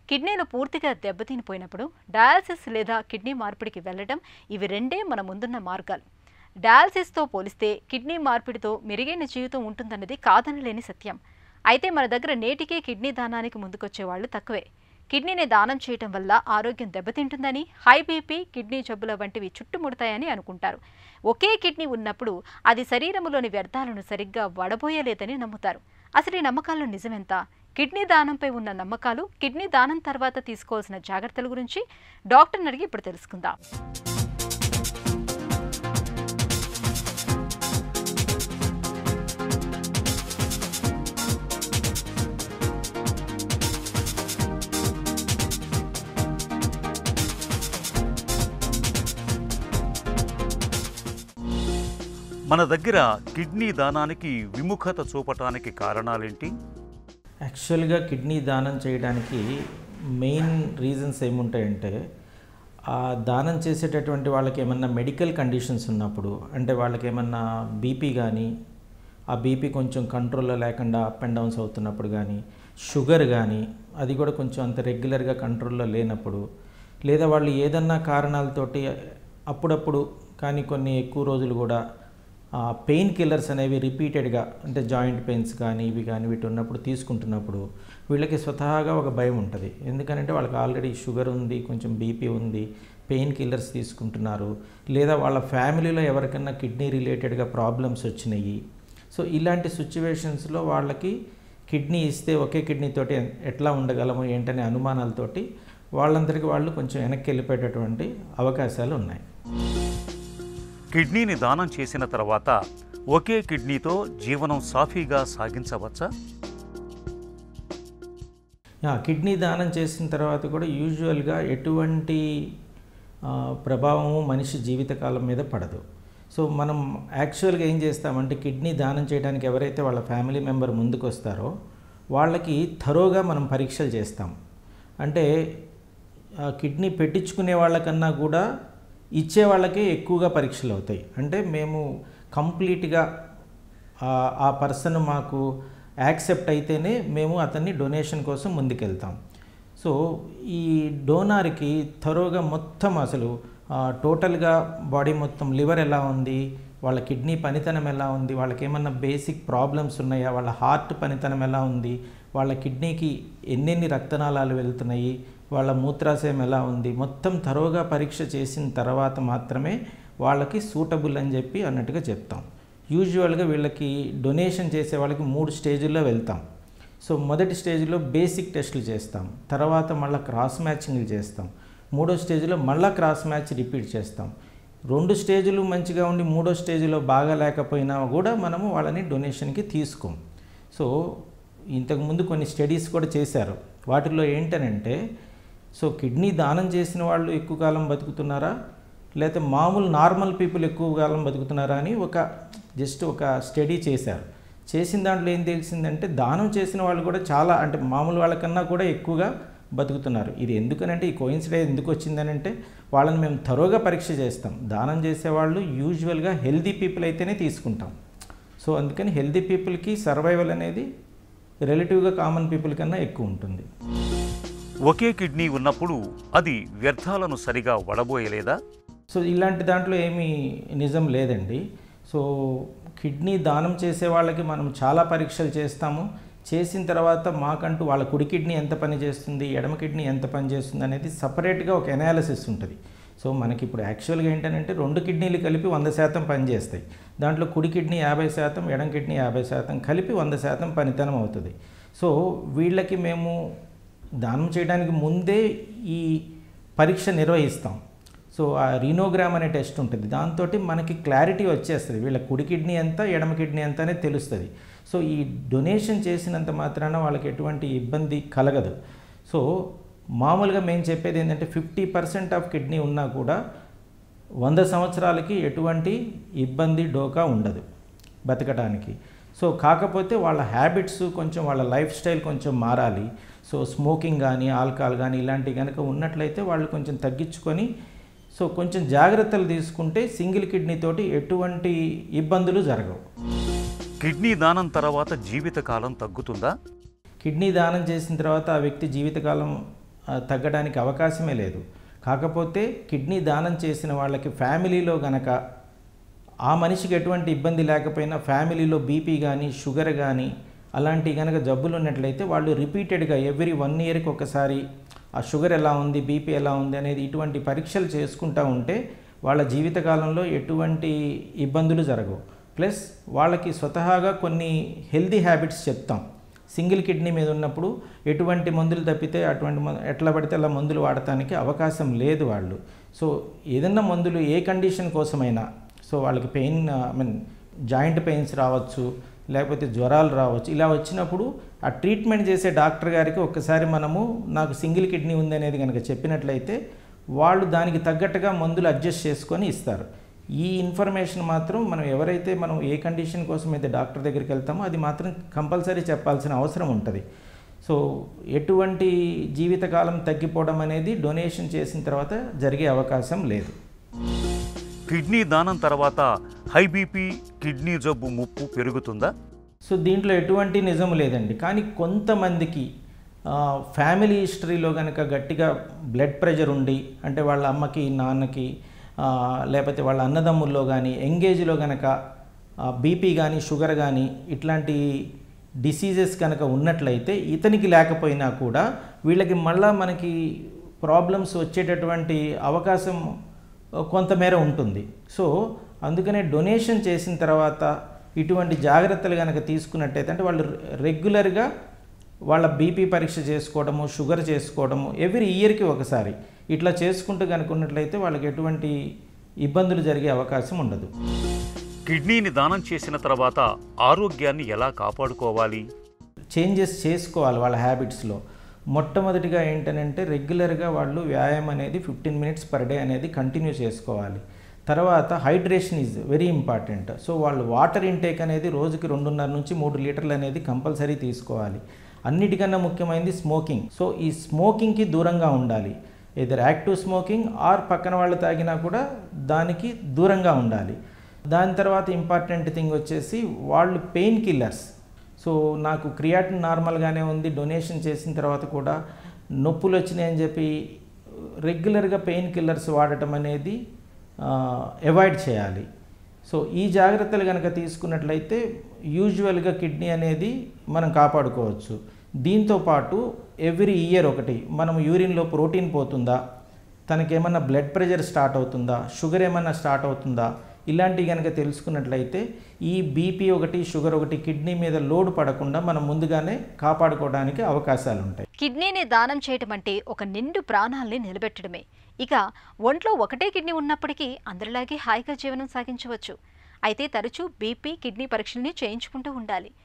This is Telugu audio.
కిడ్నీలు పూర్తిగా దెబ్బతినిపోయినప్పుడు డయాలసిస్ లేదా కిడ్నీ మార్పిడికి వెళ్ళడం ఇవి రెండే మన ముందున్న మార్గాలు డయాలసిస్తో పోలిస్తే కిడ్నీ మార్పిడితో మెరుగైన జీవితం ఉంటుందన్నది కాదనలేని సత్యం అయితే మన దగ్గర నేటికే కిడ్నీ దానానికి ముందుకొచ్చే వాళ్ళు తక్కువే కిడ్నీని దానం చేయటం వల్ల ఆరోగ్యం దెబ్బతింటుందని హై బీపీ కిడ్నీ జబ్బుల వంటివి చుట్టుముడతాయని అనుకుంటారు ఒకే కిడ్నీ ఉన్నప్పుడు అది శరీరములోని వ్యర్థాలను సరిగ్గా వడబోయలేదని నమ్ముతారు అసలు ఈ నమ్మకాల్లో నిజమెంత కిడ్నీ దానంపై ఉన్న నమ్మకాలు కిడ్నీ దానం తర్వాత తీసుకోవాల్సిన జాగ్రత్తల గురించి డాక్టర్ని అడిగి ఇప్పుడు తెలుసుకుందాం మన దగ్గర కిడ్నీ దానానికి విముఖత చూపటానికి కారణాలేంటి యాక్చువల్గా కిడ్నీ దానం చేయడానికి మెయిన్ రీజన్స్ ఏముంటాయంటే ఆ దానం చేసేటటువంటి వాళ్ళకి ఏమన్నా మెడికల్ కండిషన్స్ ఉన్నప్పుడు అంటే వాళ్ళకి ఏమన్నా బీపీ కానీ ఆ బీపీ కొంచెం కంట్రోల్లో లేకుండా అప్ అండ్ డౌన్స్ అవుతున్నప్పుడు కానీ షుగర్ కానీ అది కూడా కొంచెం అంత రెగ్యులర్గా కంట్రోల్లో లేనప్పుడు లేదా వాళ్ళు ఏదన్నా కారణాలతోటి అప్పుడప్పుడు కానీ కొన్ని ఎక్కువ రోజులు కూడా పెయిన్ కిల్లర్స్ అనేవి రిపీటెడ్గా అంటే జాయింట్ పెయిన్స్ కానీ ఇవి కానీ వీటి ఉన్నప్పుడు తీసుకుంటున్నప్పుడు వీళ్ళకి స్వతహాగా ఒక భయం ఉంటుంది ఎందుకంటే వాళ్ళకి ఆల్రెడీ షుగర్ ఉంది కొంచెం బీపీ ఉంది పెయిన్ కిల్లర్స్ తీసుకుంటున్నారు లేదా వాళ్ళ ఫ్యామిలీలో ఎవరికైనా కిడ్నీ రిలేటెడ్గా ప్రాబ్లమ్స్ వచ్చినాయి సో ఇలాంటి సిచ్యువేషన్స్లో వాళ్ళకి కిడ్నీ ఇస్తే ఒకే కిడ్నీ తోటి ఎట్లా ఉండగలము ఏంటనే అనుమానాలతోటి వాళ్ళందరికీ వాళ్ళు కొంచెం వెనక్కి వెళ్ళిపోయేటటువంటి అవకాశాలు ఉన్నాయి కిడ్నీని దానం చేసిన తర్వాత ఒకే కిడ్నీతో జీవనం సాఫీగా సాగించవచ్చా యా, కిడ్నీ దానం చేసిన తర్వాత కూడా యూజువల్గా ఎటువంటి ఆ, ప్రభావము మనిషి జీవితకాలం మీద పడదు సో మనం యాక్చువల్గా ఏం చేస్తామంటే కిడ్నీ దానం చేయడానికి ఎవరైతే వాళ్ళ ఫ్యామిలీ మెంబర్ ముందుకు వస్తారో వాళ్ళకి థరోగా మనం పరీక్షలు చేస్తాం అంటే ఆ, కిడ్నీ పెట్టించుకునే వాళ్ళకన్నా కూడా ఇచ్చే వాళ్ళకే ఎక్కువగా పరీక్షలు అవుతాయి అంటే మేము కంప్లీట్గా ఆ- ఆ పర్సన్ మాకు యాక్సెప్ట్ అయితేనే మేము అతన్ని డొనేషన్ కోసం ముందుకెళ్తాం సో ఈ డోనార్కి థరోగా మొత్తం అసలు ఆ, టోటల్గా బాడీ మొత్తం లివర్ ఎలా ఉంది వాళ్ళ కిడ్నీ పనితనం ఎలా ఉంది వాళ్ళకి ఏమన్నా బేసిక్ ప్రాబ్లమ్స్ ఉన్నాయా వాళ్ళ హార్ట్ పనితనం ఎలా ఉంది వాళ్ళ కిడ్నీకి ఎన్నెన్ని రక్తనాళాలు వెళ్తున్నాయి వాళ్ళ మూత్రాశయం ఎలా ఉంది మొత్తం తరోగా పరీక్ష చేసిన తర్వాత మాత్రమే వాళ్ళకి సూటబుల్ అని చెప్పి అన్నట్టుగా చెప్తాం యూజువల్గా వీళ్ళకి డొనేషన్ చేసే వాళ్ళకి మూడు స్టేజ్ల్లో వెళ్తాం సో మొదటి స్టేజ్లో బేసిక్ టెస్టులు చేస్తాం తర్వాత మళ్ళీ క్రాస్ మ్యాచింగ్లు చేస్తాం మూడో స్టేజ్లో మళ్ళీ క్రాస్ మ్యాచ్ రిపీట్ చేస్తాం రెండు స్టేజ్లు మంచిగా ఉండి మూడో స్టేజ్లో బాగా లేకపోయినా కూడా మనము వాళ్ళని డొనేషన్కి తీసుకోం సో ఇంతకుముందు కొన్ని స్టడీస్ కూడా చేశారు వాటిలో ఏంటనంటే సో కిడ్నీ దానం చేసిన వాళ్ళు ఎక్కువ కాలం బతుకుతున్నారా లేకపోతే మామూలు నార్మల్ పీపుల్ ఎక్కువ కాలం బతుకుతున్నారా అని ఒక జస్ట్ ఒక స్టడీ చేశారు చేసిన దాంట్లో ఏం తెలిసిందంటే దానం చేసిన వాళ్ళు కూడా చాలా అంటే మామూలు వాళ్ళకన్నా కూడా ఎక్కువగా బతుకుతున్నారు ఇది ఎందుకనంటే ఈ కోయిన్సిడెన్స్ ఎందుకు వచ్చిందనంటే వాళ్ళని మేము త్వరగా పరీక్ష చేస్తాం దానం చేసేవాళ్ళు యూజువల్గా హెల్దీ పీపుల్ అయితేనే తీసుకుంటాం సో అందుకని హెల్దీ పీపుల్కి సర్వైవల్ అనేది రిలేటివ్గా కామన్ పీపుల్ కన్నా ఎక్కువ ఉంటుంది ఒకే కిడ్నీ ఉన్నప్పుడు అది వ్యర్థాలను సరిగా వడబోయలేదా సో ఇలాంటి దాంట్లో ఏమీ నిజం లేదండి సో కిడ్నీ దానం చేసే వాళ్ళకి మనం చాలా పరీక్షలు చేస్తాము చేసిన తర్వాత మాకంటూ వాళ్ళ కుడి కిడ్నీ ఎంత పని చేస్తుంది ఎడమ కిడ్నీ ఎంత పని చేస్తుంది అనేది సపరేట్గా ఒక ఎనాలిసిస్ ఉంటుంది సో మనకి ఇప్పుడు యాక్చువల్గా ఏంటంటే రెండు కిడ్నీలు కలిపి వంద శాతం పనిచేస్తాయి దాంట్లో కుడి కిడ్నీ యాభై శాతం ఎడం కిడ్నీ యాభై శాతం కలిపి వంద శాతం పనితనం అవుతుంది సో వీళ్ళకి మేము దానం చేయడానికి ముందే ఈ పరీక్ష నిర్వహిస్తాం సో ఆ రీనోగ్రామ్ అనే టెస్ట్ ఉంటుంది దాంతో మనకి క్లారిటీ వచ్చేస్తుంది వీళ్ళ కుడి కిడ్నీ ఎంత ఎడమ కిడ్నీ ఎంత అనేది తెలుస్తుంది సో ఈ డొనేషన్ చేసినంత మాత్రాన వాళ్ళకి ఎటువంటి ఇబ్బంది కలగదు సో మామూలుగా మేము చెప్పేది ఏంటంటే ఫిఫ్టీ పర్సెంట్ ఆఫ్ కిడ్నీ ఉన్నా కూడా వంద సంవత్సరాలకి ఎటువంటి ఇబ్బంది డోకా ఉండదు బతకడానికి సో కాకపోతే వాళ్ళ హ్యాబిట్స్ కొంచెం వాళ్ళ లైఫ్ స్టైల్ కొంచెం మారాలి సో స్మోకింగ్ కానీ ఆల్కహాల్ కానీ ఇలాంటివి కనుక ఉన్నట్లయితే వాళ్ళు కొంచెం తగ్గించుకొని సో కొంచెం జాగ్రత్తలు తీసుకుంటే సింగిల్ కిడ్నీ తోటి ఎటువంటి ఇబ్బందులు జరగవు కిడ్నీ దానం తర్వాత జీవితకాలం తగ్గుతుందా కిడ్నీ దానం చేసిన తర్వాత ఆ వ్యక్తి జీవితకాలం ఆ, తగ్గడానికి అవకాశమే లేదు కాకపోతే కిడ్నీ దానం చేసిన వాళ్ళకి ఫ్యామిలీలో గనక ఆ మనిషికి ఎటువంటి ఇబ్బంది లేకపోయినా ఫ్యామిలీలో బీపీ కానీ షుగర్ కానీ అలాంటి కనుక జబ్బులు ఉన్నట్లయితే వాళ్ళు రిపీటెడ్గా ఎవ్రీ వన్ ఇయర్కి ఒకసారి ఆ షుగర్ ఎలా ఉంది బీపీ ఎలా ఉంది అనేది ఇటువంటి పరీక్షలు చేసుకుంటూ ఉంటే వాళ్ళ జీవితకాలంలో ఎటువంటి ఇబ్బందులు జరగవు ప్లస్ వాళ్ళకి స్వతహాగా కొన్ని హెల్దీ హ్యాబిట్స్ చెప్తాం సింగిల్ కిడ్నీ మీద ఉన్నప్పుడు ఎటువంటి మందులు తప్పితే అటువంటి మ- ఎట్లా పడితే అలా మందులు వాడటానికి అవకాశం లేదు వాళ్ళు సో ఏదన్నా మందులు ఏ కండిషన్ కోసమైనా సో వాళ్ళకి pain I mean joint pains రావచ్చు లేకపోతే జ్వరాలు రావచ్చు ఇలా వచ్చినప్పుడు ఆ ట్రీట్మెంట్ చేసే డాక్టర్ గారికి ఒక్కసారి మనము నాకు సింగిల్ కిడ్నీ ఉంది అనేది కనుక చెప్పినట్లయితే వాళ్ళు దానికి తగ్గట్టుగా మందులు అడ్జస్ట్ చేసుకొని ఇస్తారు ఈ ఇన్ఫర్మేషన్ మాత్రం మనం ఎవరైతే మనం ఏ కండిషన్ కోసం అయితే డాక్టర్ దగ్గరికి వెళ్తామో అది మాత్రం కంపల్సరీ చెప్పాల్సిన అవసరం ఉంటుంది సో ఎటువంటి జీవితకాలం తగ్గిపోవడం అనేది డొనేషన్ చేసిన తర్వాత జరిగే అవకాశం లేదు కిడ్నీ దానం తర్వాత హై బీపీ కిడ్నీ జబ్బు ముప్పు పెరుగుతుందా సో దీంట్లో ఎటువంటి నిజం లేదండి కానీ కొంతమందికి ఆ, ఫ్యామిలీ హిస్టరీలో కనుక గట్టిగా బ్లడ్ ప్రెషర్ ఉండి అంటే వాళ్ళ అమ్మకి నాన్నకి ఆ, లేకపోతే వాళ్ళ అన్నదమ్ముల్లో కానీ ఎంగేజ్లో కనుక బీపీ కానీ షుగర్ కానీ ఇట్లాంటి డిసీజెస్ కనుక ఉన్నట్లయితే ఇతనికి లేకపోయినా కూడా వీళ్ళకి మళ్ళా మనకి ప్రాబ్లమ్స్ వచ్చేటటువంటి అవకాశం కొంతమేర ఉంటుంది సో అందుకనే డొనేషన్ చేసిన తర్వాత ఇటువంటి జాగ్రత్తలు కనుక తీసుకున్నట్టయితే అంటే వాళ్ళు రెగ్యులర్గా వాళ్ళ బీపీ పరీక్ష చేసుకోవడము షుగర్ చేసుకోవడము ఎవ్రీ ఇయర్కి ఒకసారి ఇట్లా చేసుకుంటూ కనుక ఉన్నట్లయితే వాళ్ళకి ఎటువంటి ఇబ్బందులు జరిగే అవకాశం ఉండదు కిడ్నీని దానం చేసిన తర్వాత ఆరోగ్యాన్ని ఎలా కాపాడుకోవాలి చేంజెస్ చేసుకోవాలి వాళ్ళ హ్యాబిట్స్లో మొట్టమొదటిగా ఏంటనంటే రెగ్యులర్గా వాళ్ళు వ్యాయామం అనేది ఫిఫ్టీన్ మినిట్స్ పర్ డే అనేది కంటిన్యూ చేసుకోవాలి తర్వాత hydration is very important so వాళ్ళు వాటర్ ఇంటేక్ అనేది రోజుకి రెండున్నర నుంచి మూడు లీటర్లు అనేది కంపల్సరీ తీసుకోవాలి అన్నిటికన్నా ముఖ్యమైనది స్మోకింగ్ సో ఈ స్మోకింగ్కి దూరంగా ఉండాలి ఇద్దరు యాక్టివ్ స్మోకింగ్ ఆర్ పక్కన వాళ్ళు తాగినా కూడా దానికి దూరంగా ఉండాలి దాని తర్వాత ఇంపార్టెంట్ థింగ్ వచ్చేసి వాళ్ళు పెయిన్ కిల్లర్స్ సో నాకు క్రియాటిన్ నార్మల్గానే ఉంది డొనేషన్ చేసిన తర్వాత కూడా నొప్పులు వచ్చినాయని చెప్పి రెగ్యులర్గా పెయిన్ కిల్లర్స్ వాడటం అనేది అవాయిడ్ చేయాలి సో ఈ జాగ్రత్తలు కనుక తీసుకున్నట్లయితే యూజువల్గా కిడ్నీ అనేది మనం కాపాడుకోవచ్చు దీంతో పాటు ఎవ్రీ ఇయర్ ఒకటి మనం యూరిన్లో ప్రోటీన్ పోతుందా తనకేమన్నా బ్లడ్ ప్రెషర్ స్టార్ట్ అవుతుందా షుగర్ ఏమన్నా స్టార్ట్ అవుతుందా ఇలాంటివి కనుక తెలుసుకున్నట్లయితే ఈ బీపీ ఒకటి షుగర్ ఒకటి కిడ్నీ మీద లోడ్ పడకుండా మనం ముందుగానే కాపాడుకోవడానికి అవకాశాలు ఉంటాయి కిడ్నీని దానం చేయటం అంటే ఒక నిండు ప్రాణాల్ని నిలబెట్టడమే ఇక ఒంట్లో ఒకటే కిడ్నీ ఉన్నప్పటికీ అందరిలాగే హాయిగా జీవనం సాగించవచ్చు అయితే తరచూ బీపీ కిడ్నీ పరీక్షల్ని చేయించుకుంటూ ఉండాలి